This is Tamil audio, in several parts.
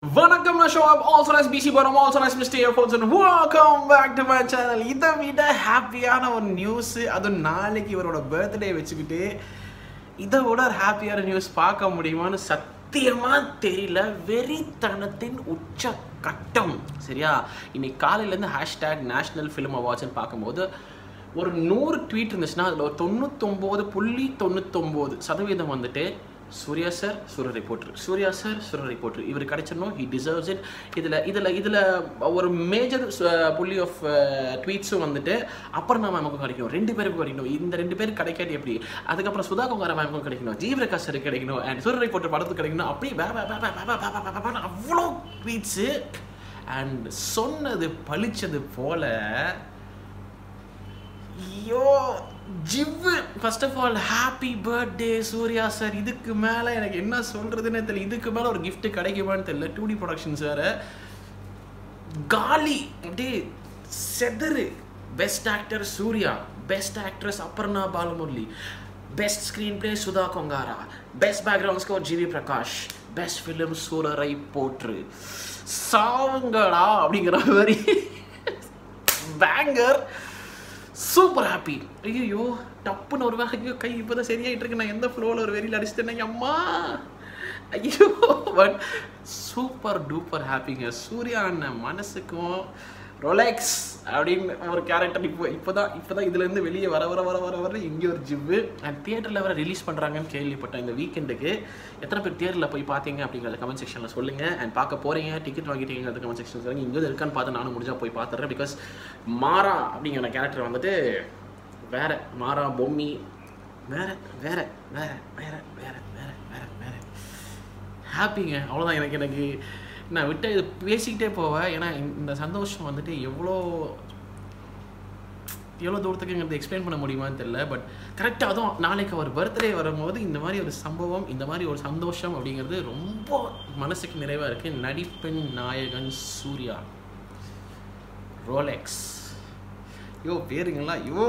வணக்கம் நான் ஷோ அப் ஆல்சோ நைஸ் பிசி பரம் also nice mister earphones and welcome back to my channel இதை விட ஹாப்பியான ஒரு நியூஸ் அதுவும் நாளைக்கு இவரோட பர்த்டே வச்சுக்கிட்டு இதை விட ஒரு ஹாப்பியான நியூஸ் பார்க்க முடியுமான்னு சத்தியமாக தெரியல வெறித்தனத்தின் உச்ச கட்டம் சரியா இன்னைக்கு காலையிலேருந்து ஹேஷ்டேக் நேஷ்னல் ஃபிலிம் அவார்ட்ஸ்னு பார்க்கும்போது ஒரு நூறு ட்வீட் இருந்துச்சுன்னா அதில் ஒரு தொண்ணூத்தொம்போது புள்ளி தொண்ணூத்தொம்போது சதவீதம் வந்துட்டு Suriya sir Suriya reporter Suriya sir Suriya reporter இவர் கிடைச்சிடணும் ஹி டிசர்வ்ஸ் இட் இதில் இதில் இதில் ஒரு மேஜர் புள்ளி ஆஃப் ட்வீட்ஸும் வந்துட்டு அப்புறம் நான் மேமுக்கும் கிடைக்கணும் ரெண்டு பேருக்கும் கிடைக்கணும் இந்த ரெண்டு பேருக்கு கிடைக்காது எப்படி அதுக்கப்புறம் சுதா குமார மேமுக்கும் கிடைக்கணும் ஜீவரகாஷ் சாருக்கு கிடைக்கணும் அண்ட் சூரிய ரிப்போர்ட்டர் படத்துக்கு கிடைக்கணும் அப்படி வே வே வே வே வே வே வே வே வே வே அவ்வளோ ட்வீட்ஸு அண்ட் சொன்னது பளிச்சது போல ஐயோ ஜிவ்வு first of all happy birthday Suriya sir இதுக்கு மேலே எனக்கு என்ன சொல்கிறதுன்னு தெரியல இதுக்கு மேலே ஒரு gift கிடைக்குமான்னு தெரியல டூ டி ப்ரொடக்ஷன்ஸ் வேறு காலி அப்படியே செதறு best actor Suriya best actress Aparna Balamurali best screenplay Sudha Kongara best background score GV Prakash best film Soorarai Pottru சாவுங்களா அப்படிங்கிற மாதிரி பேங்கர் சூப்பர் ஹாப்பி ஐயோ டப்புன்னு ஒரு வேலை ஐயோ கை இப்போ தான் சரியாயிட்டு இருக்கு நான் எந்த ஃப்ளோவில் ஒரு வெறியில் அடிச்சிட்டேன் அம்மா ஐயோ பட் சூப்பர் டூப்பர் ஹாப்பிங்க சூர்யா அண்ணன் மனசுக்கும் ரொலெக்ஸ் அப்படின்னு ஒரு கேரக்டர் இப்போ இப்போ தான் இப்போ தான் இதுலேருந்து வெளியே வர வர வர வர வர இங்கே ஒரு ஜிவ்வு அண்ட் தியேட்டரில் வேறு ரிலீஸ் பண்ணுறாங்கன்னு கேள்விப்பட்டேன் இந்த வீக்கெண்டுக்கு எத்தனை பேர் தியேட்டரில் போய் பார்த்தீங்க அப்படிங்கிறத கமெண்ட் செக்ஷனில் சொல்லுங்கள் அண்ட் பார்க்க போகிறீங்க டிக்கெட் வாங்கிட்டீங்கிறது கமெண்ட் செக்ஷன் சொல்லுங்கள் இங்கே இருக்கான்னு பார்த்து நானும் முடிஞ்சால் போய் பார்த்துறேன் பிகாஸ் மாறா அப்படிங்கிற கேரக்டர் வந்துட்டு வேற மாறா பொம்மி வேற வேற வேற வேற வேற வேற வேற வேற ஹாப்பிங்க அவ்வளோதான் எனக்கு எனக்கு நான் விட்டு இது பேசிக்கிட்டே போவேன் ஏன்னா இந்த சந்தோஷம் வந்துட்டு எவ்வளோ எவ்வளோ தூரத்துக்குங்கிறது எக்ஸ்பிளைன் பண்ண முடியுமான்னு தெரியல பட் கரெக்டாக அதுவும் நாளைக்கு அவர் பர்த்டே வரும்போது இந்த மாதிரி ஒரு சம்பவம் இந்த மாதிரி ஒரு சந்தோஷம் அப்படிங்கிறது ரொம்ப மனசுக்கு நிறைவாக இருக்குது நடிப்பின் நாயகன் சூர்யா ரோலெக்ஸ் யோ பேருங்களா ஐயோ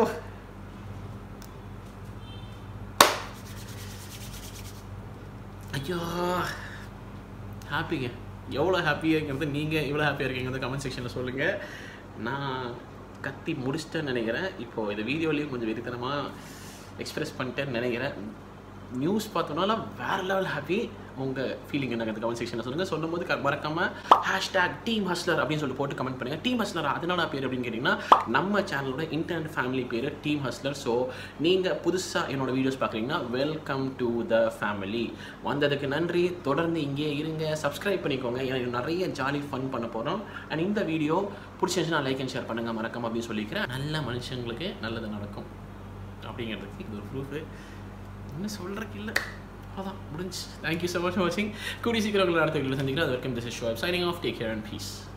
ஐயோ ஹாப்பிங்க எவ்வளோ ஹாப்பியாங்கிறது நீங்கள் எவ்வளோ ஹாப்பியாக இருக்கீங்கிறது கமெண்ட் செக்ஷனில் சொல்லுங்கள் நான் கத்தி முடிச்சிட்டேன்னு நினைக்கிறேன் இப்போது இந்த வீடியோலேயும் கொஞ்சம் வெறித்தனமாக எக்ஸ்பிரஸ் பண்ணிட்டேன்னு நினைக்கிறேன் நியூஸ் பார்த்தோம்னால வேறு லெவல் ஹாப்பி உங்கள் ஃபீலிங் எனக்கு கமெண்ட் செக்ஷனில் சொல்லுங்கள் சொல்லும் போது க- மறக்காம ஹேஷ்டேக் டீம் ஹஸ்லர் அப்படின்னு சொல்லி போட்டு கமெண்ட் பண்ணுங்கள் டீம் ஹஸ்லர் அதனால பேர் அப்படின்னு கேட்டிங்கன்னா நம்ம சேனலோட இன்டர்நெட் ஃபேமிலி பேர் டீம் ஹஸ்லர் ஸோ நீங்கள் புதுசாக என்னோட வீடியோஸ் பார்க்குறீங்கன்னா வெல்கம் டு த ஃபேமிலி வந்ததுக்கு நன்றி தொடர்ந்து இங்கே இருங்க சப்ஸ்கிரைப் பண்ணிக்கோங்க எனக்கு நிறைய ஜாலி ஃபன் பண்ண போகிறோம் அண்ட் இந்த வீடியோ பிடிச்சிருந்துச்சுன்னா லைக் அண்ட் ஷேர் பண்ணுங்கள் மறக்காம அப்படின்னு சொல்லிக்கிறேன் நல்ல மனுஷங்களுக்கு நல்லது நடக்கும் அப்படிங்கிறதுக்கு இது ஒரு ப்ரூஃபு இன்னும் சொல்கிறதுக்கு இல்லை அதான் முடிஞ்சு தேங்க்யூ ஸோ மச் ஃபார் வாட்சிங் கூடி சீக்கிரம் உங்களை அடுத்த வீடியோ சந்திக்கிறேன் அது வரைக்கும் this is show signing off take care and piece